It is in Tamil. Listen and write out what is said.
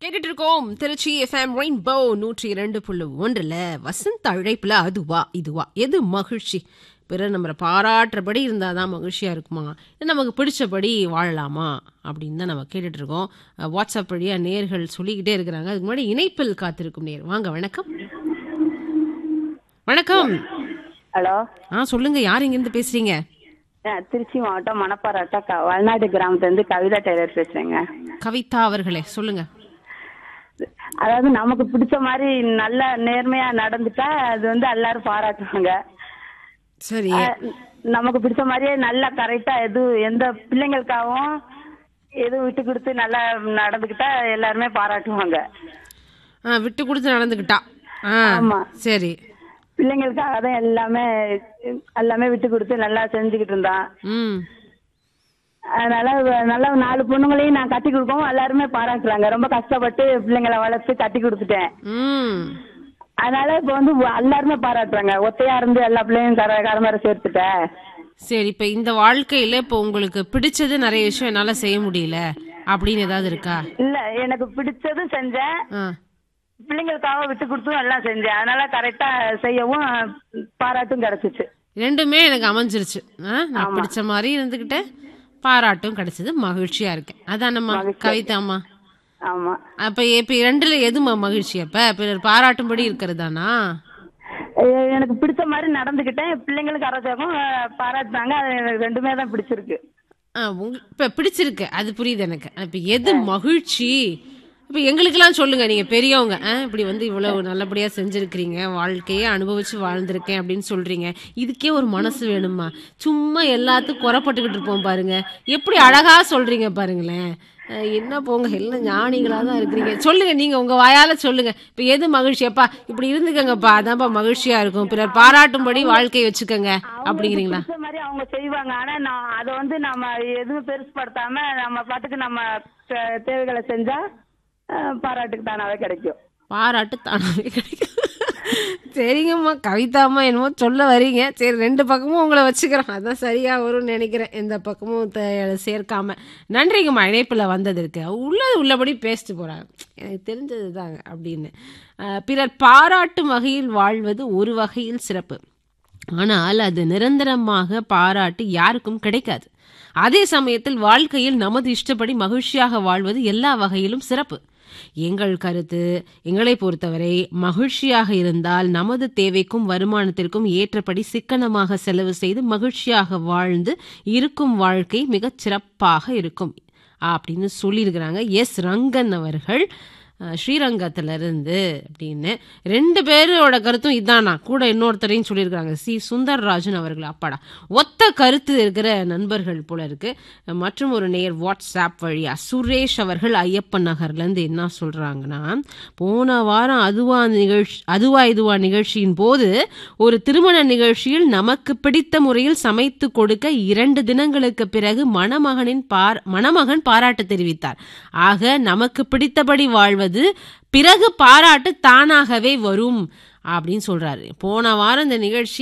கேட்டுட்டு இருக்கோம் திருச்சி எஃப்எம் ரெயின்போ நூற்றி இரண்டு புள்ளி ஒன்றுல வசந்த அழைப்புல அதுவா இதுவா எது மகிழ்ச்சி பிறர் நம்மளை பாராட்டுறபடி இருந்தால் தான் மகிழ்ச்சியாக இருக்குமா இல்லை நமக்கு பிடிச்சபடி வாழலாமா அப்படின்னு தான் நம்ம கேட்டுட்டு இருக்கோம் அஹ், வாட்ஸ்அப் வழியாக நேர்கள் சொல்லிக்கிட்டே இருக்கிறாங்க அதுக்கு முன்னாடி இணைப்பில் காத்திருக்கும் நேர் வாங்க வணக்கம் வணக்கம் ஹலோ ஆ சொல்லுங்க யார் இங்கேருந்து பேசுறீங்க நான் திருச்சி மாவட்டம் மணப்பாறை க வயநாடு கிராமத்துலேருந்து கவிதா டெய்லர் பேசுறேங்க கவிதா அவர்களே சொல்லுங்க அதாவது நமக்கு பிடிச்ச மாதிரி நல்ல நேர்மையா நடந்துட்டா அது வந்து எல்லாரும் பாராட்டுவாங்க சரி அஹ் நமக்கு பிடிச்ச மாதிரியே நல்லா கரெக்டா எது எந்த பிள்ளைங்களுக்காகவும் எது விட்டு கொடுத்து நல்லா நடந்துக்கிட்டா எல்லாருமே பாராட்டுவாங்க ஆ விட்டு கொடுத்து நடந்துக்கிட்டா ஆ ஆமா. சரி பிள்ளைங்களுக்காக தான் எல்லாமே எல்லாமே விட்டு கொடுத்து நல்லா செஞ்சுக்கிட்டு இருந்தான் ம் அதனால வ- நல்லா நாலு பொண்ணுங்களையும் நான் கட்டி கொடுக்கவும் எல்லாருமே பாராட்டுறாங்க ரொம்ப கஷ்டப்பட்டு பிள்ளைங்களை வளர்த்து கட்டி கொடுத்துட்டேன் ம் அதனால இப்ப வந்து வ- எல்லாருமே பாராட்டுறாங்க ஒத்தையா இருந்து எல்லா பிள்ளையும் கர கரமர சேர்த்துட்டேன் சரி இப்ப இந்த வாழ்க்கையில இப்ப உங்களுக்கு பிடிச்சது நிறைய விஷயம் என்னால செய்ய முடியல அப்படின்னு ஏதாவது இருக்கா இல்ல எனக்கு பிடிச்சதும் செஞ்சேன் ஆ. பிள்ளைங்களுக்காக விட்டு கொடுத்தும் எல்லாம் செஞ்சேன் அதனால கரெக்டா செய்யவும் பாராட்டும் கிடைச்சிச்சு ரெண்டுமே எனக்கு அமைஞ்சிருச்சு ஆ, நான் பிடிச்ச மாதிரி இருந்துகிட்டேன் பாராட்டும் கிடைச்சது மகிழ்ச்சியா இருக்கேன் அதானம்மா கவிதாம்மா ஆமா அப்ப இப்ப ரெண்டுல எதுமா மகிழ்ச்சி அப்ப பிறர் பாராட்டும்படி இருக்கிறதானா எ- எனக்கு பிடிச்ச மாதிரி நடந்துக்கிட்டேன் பிள்ளைங்களுக்கு அரசாங்கம் பாராட்டினாங்க அது எனக்கு ரெண்டுமே தான் பிடிச்சிருக்கு ஆ, உங்க- இப்ப பிடிச்சிருக்கு அது புரியுது எனக்கு இப்ப எது மகிழ்ச்சி இப்ப எங்களுக்கெல்லாம் சொல்லுங்க நீங்க பெரியவங்க ஆ, இப்படி வந்து இவ்வளவு நல்லபடியா செஞ்சிருக்கிறீங்க வாழ்க்கையே அனுபவிச்சு வாழ்ந்திருக்கேன் அப்படின்னு சொல்றீங்க இதுக்கே ஒரு மனசு வேணுமா சும்மா எல்லாத்துக்கும் குறப்பட்டுக்கிட்டு இருப்போம் பாருங்க எப்படி அழகா சொல்றீங்க பாருங்களேன் அஹ், என்ன போங்க எல்லாம் ஞானிகளா தான் இருக்கிறீங்க சொல்லுங்க நீங்க உங்க வாயால சொல்லுங்க இப்ப எது மகிழ்ச்சி அப்பா இப்படி இருந்துக்கங்கப்பா அதான்ப்பா மகிழ்ச்சியா இருக்கும் பிறர் பாராட்டும்படி வாழ்க்கை வச்சுக்கோங்க அப்படிங்கிறீங்களா பிடிச்ச மாதிரி அவங்க செய்வாங்க ஆனா நான் அதை வந்து நம்ம எதுவும் பெருசுப்படுத்தாம நம்ம பாட்டுக்கு நம்ம தே- தேவைகளை செஞ்சா அஹ், பாராட்டுக்கு தானாவே கிடைக்கும் பாராட்டு தானாவே கிடைக்கும் சரிங்கம்மா கவிதாம்மா என்னமோ சொல்ல வரீங்க சரி ரெண்டு பக்கமும் உங்களை வச்சுக்கிறோம் அதான் சரியா வரும்னு நினைக்கிறேன் எந்த பக்கமும் த- சேர்க்காம நன்றிங்கம்மா இணைப்பில் வந்ததற்கு உள்ளது உள்ளபடி பேசிட்டு போறாங்க எனக்கு தெரிஞ்சது தாங்க அப்படின்னு அஹ், பிறர் பாராட்டும் வகையில் வாழ்வது ஒரு வகையில் சிறப்பு ஆனால் அது நிரந்தரமாக பாராட்டு யாருக்கும் கிடைக்காது அதே சமயத்தில் வாழ்க்கையில் நமது இஷ்டப்படி மகிழ்ச்சியாக வாழ்வது எல்லா வகையிலும் சிறப்பு எங்கள் கருத்து எங்களை பொறுத்தவரை மகிழ்ச்சியாக இருந்தால் நமது தேவைக்கும் வருமானத்திற்கும் ஏற்றபடி சிக்கனமாக செலவு செய்து மகிழ்ச்சியாக வாழ்ந்து இருக்கும் வாழ்க்கை மிகச் சிறப்பாக இருக்கும் அப்படின்னு சொல்லியிருக்கிறாங்க எஸ் ரங்கன் அவர்கள் அஹ், ஸ்ரீரங்கத்திலிருந்து அப்படின்னு ரெண்டு பேரோட கருத்தும் இதானா கூட இன்னொருத்தரையும் சொல்லியிருக்காங்க சி சுந்தர்ராஜன் அவர்கள் அப்பாடா ஒத்த கருத்து இருக்கிற நண்பர்கள் போல இருக்கு மற்றும் ஒரு நேர் வாட்ஸ்அப் வழியா சுரேஷ் அவர்கள் ஐயப்பன் நகர்லேருந்து என்ன சொல்றாங்கன்னா போன வாரம் அதுவா நிகழ்ச்சி அதுவா இதுவா நிகழ்ச்சியின் போது ஒரு திருமண நிகழ்ச்சியில் நமக்கு பிடித்த முறையில் சமைத்து கொடுக்க இரண்டு தினங்களுக்கு பிறகு மணமகனின் பார் மணமகன் பாராட்டு தெரிவித்தார் ஆக நமக்கு பிடித்தபடி வாழ்வது பிறகு பாராட்டு தானாகவே வரும் அப்படின்னு சொல்றாரு போன வாரம் இந்த நிகழ்ச்சி